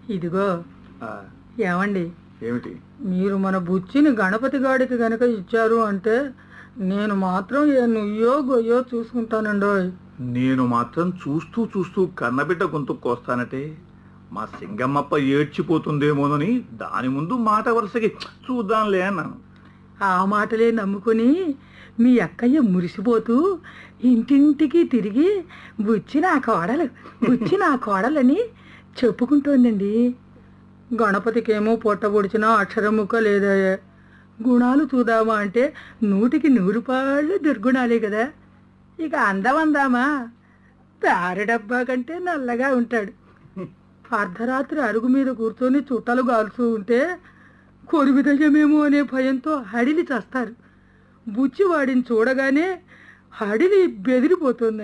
ఇదిగో ఆ, ఏమండి ఏమిటి మీరు మన బుచ్చిని గణపతి గాడికి గనక ఇచ్చారు అంటే నేను మాత్రం ఏ నుయ్యో గొయ్యో చూసుకుంటానండోయ్ నేను మాత్రం చూస్తూ చూస్తూ కన్నబిడ్డ గొంతు కోస్తానటే మా సింగమ్మప్ప ఏడ్చిపోతుందేమోనని దాని ముందు మాట వరుసకి చూద్దాంలే అన్నాను ఆ మాటలే నమ్ముకుని మీ అక్కయ్య మురిసిపోతూ ఇంటింటికి తిరిగి బుచ్చి నా కోడలు బుచ్చి నా కోడలని చెప్పుకుంటోందండి గణపతికేమో పొట్టబొడిచిన అక్షరం ముక్క లేదాయే గుణాలు చూద్దామా అంటే నూటికి నూరు పాళ్ళు దుర్గుణాలే కదా ఇక అందం అందామా తారి డబ్బా కంటే నల్లగా ఉంటాడు అర్ధరాత్రి అరుగు మీద కూర్చొని చుట్టలు కాల్చూ ఉంటే కొరువిదయ్యమేమో అనే భయంతో హడిలి చేస్తారు బుచ్చివాడిని చూడగానే హడిలి బెదిరిపోతుంది